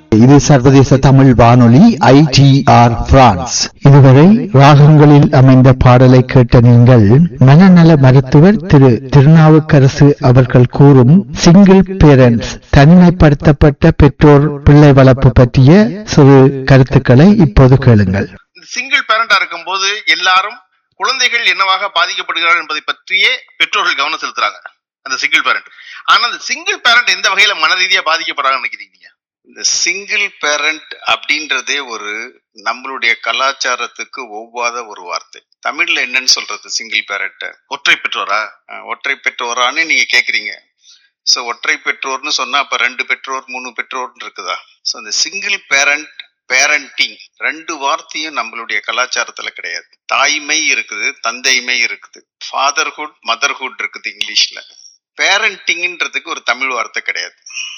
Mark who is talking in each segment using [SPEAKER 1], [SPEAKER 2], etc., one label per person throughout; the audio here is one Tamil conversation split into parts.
[SPEAKER 1] இது சர்வதேச தமிழ் வானொலி ஐடிஆர் பிரான்ஸ் இதுவரை ராகங்களில் அமைந்த பாடலை கேட்ட நீங்கள் மனநல மருத்துவர் திரு திருநாவுக்கரசு அவர்கள் கூறும் சிங்கிள் பேரண்ட்ஸ் தனிமைப்படுத்தப்பட்ட பெற்றோர் பிள்ளை வளர்ப்பு பற்றிய சிறு கருத்துக்களை இப்போது கேளுங்கள்
[SPEAKER 2] சிங்கிள் பேரண்டா இருக்கும்போது எல்லாரும் குழந்தைகள் என்னவாக பாதிக்கப்படுகிறார்கள் என்பதை பற்றியே பெற்றோர்கள் கவனம் செலுத்துறாங்க அந்த சிங்கிள் பேரண்ட் ஆனா அந்த சிங்கிள் பேரண்ட் எந்த வகையில மன ரீதியா பாதிக்கப்படுறாங்கன்னு நினைக்கிறீங்க நீங்க?
[SPEAKER 3] இந்த சிங்கிள் பேரண்ட் அப்படின்றதே ஒரு நம்மளுடைய கலாச்சாரத்துக்கு ஒவ்வாத ஒரு வார்த்தை தமிழ்ல என்னன்னு சொல்றது சிங்கிள் பேரண்ட்
[SPEAKER 2] ஒற்றை பெற்றோரா
[SPEAKER 3] ஒற்றை பெற்றோரான்னு நீங்க கேக்குறீங்க சோ ஒற்றை பெற்றோர்னு சொன்னா அப்ப ரெண்டு பெற்றோர் மூணு பெற்றோர்னு இருக்குதா சோ அந்த சிங்கிள் பேரண்ட் பேரண்டிங் ரெண்டு வார்த்தையும் நம்மளுடைய கலாச்சாரத்துல கிடையாது தாய்மை இருக்குது தந்தைமை இருக்குது ஃபாதர்ஹுட் மதர்ஹுட் இருக்குது இங்கிலீஷ்ல பேரண்டிங்ன்றதுக்கு ஒரு தமிழ் வார்த்தை கிடையாது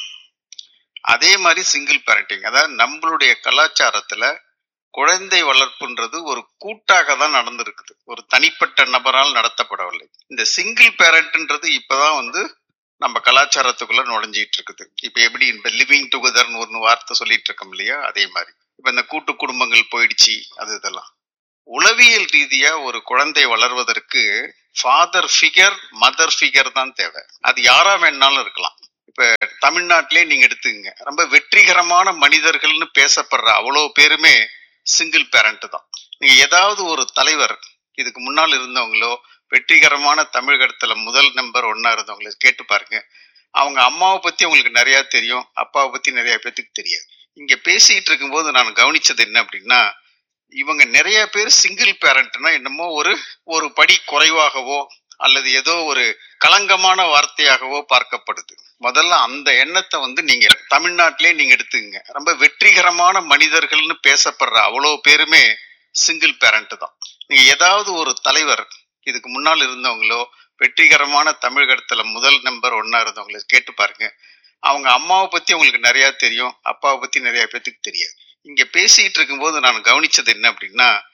[SPEAKER 3] அதே மாதிரி சிங்கிள் பேரண்டிங் அதாவது நம்மளுடைய கலாச்சாரத்துல குழந்தை வளர்ப்புன்றது ஒரு கூட்டாக தான் நடந்திருக்குது ஒரு தனிப்பட்ட நபரால் நடத்தப்படவில்லை இந்த சிங்கிள் பேரண்ட்ன்றது இப்பதான் வந்து நம்ம கலாச்சாரத்துக்குள்ள நுழைஞ்சிட்டு இருக்குது இப்ப எப்படி இந்த லிவிங் டுகெதர்னு ஒரு வார்த்தை சொல்லிட்டு இருக்கோம் இல்லையா அதே மாதிரி இப்ப இந்த கூட்டு குடும்பங்கள் போயிடுச்சு அது இதெல்லாம் உளவியல் ரீதியா ஒரு குழந்தை வளர்வதற்கு ஃபாதர் ஃபிகர் மதர் ஃபிகர் தான் தேவை அது யாரா வேணாலும் இருக்கலாம் இப்ப தமிழ்நாட்டிலே நீங்க எடுத்துக்கங்க ரொம்ப வெற்றிகரமான மனிதர்கள்னு பேசப்படுற அவ்வளோ பேருமே சிங்கிள் பேரண்ட் தான் நீங்க ஏதாவது ஒரு தலைவர் இதுக்கு முன்னால் இருந்தவங்களோ வெற்றிகரமான தமிழகத்துல முதல் நம்பர் ஒன்னா இருந்தவங்கள கேட்டு பாருங்க அவங்க அம்மாவை பத்தி உங்களுக்கு நிறைய தெரியும் அப்பாவை பத்தி நிறைய பேத்துக்கு தெரியாது இங்க பேசிட்டு இருக்கும்போது நான் கவனிச்சது என்ன அப்படின்னா இவங்க நிறைய பேர் சிங்கிள் பேரண்ட்னா என்னமோ ஒரு ஒரு படி குறைவாகவோ அல்லது ஏதோ ஒரு களங்கமான வார்த்தையாகவோ பார்க்கப்படுது முதல்ல அந்த எண்ணத்தை வந்து நீங்க தமிழ்நாட்டிலே நீங்க எடுத்துக்கங்க ரொம்ப வெற்றிகரமான மனிதர்கள்னு பேசப்படுற அவ்வளோ பேருமே சிங்கிள் பேரண்ட் தான் நீங்க ஏதாவது ஒரு தலைவர் இதுக்கு முன்னால் இருந்தவங்களோ வெற்றிகரமான தமிழகத்துல முதல் நம்பர் ஒன்னா இருந்தவங்கள கேட்டு பாருங்க அவங்க அம்மாவை பத்தி உங்களுக்கு நிறைய தெரியும் அப்பாவை பத்தி நிறைய பேத்துக்கு தெரியாது இங்க பேசிட்டு இருக்கும்போது நான் கவனிச்சது என்ன அப்படின்னா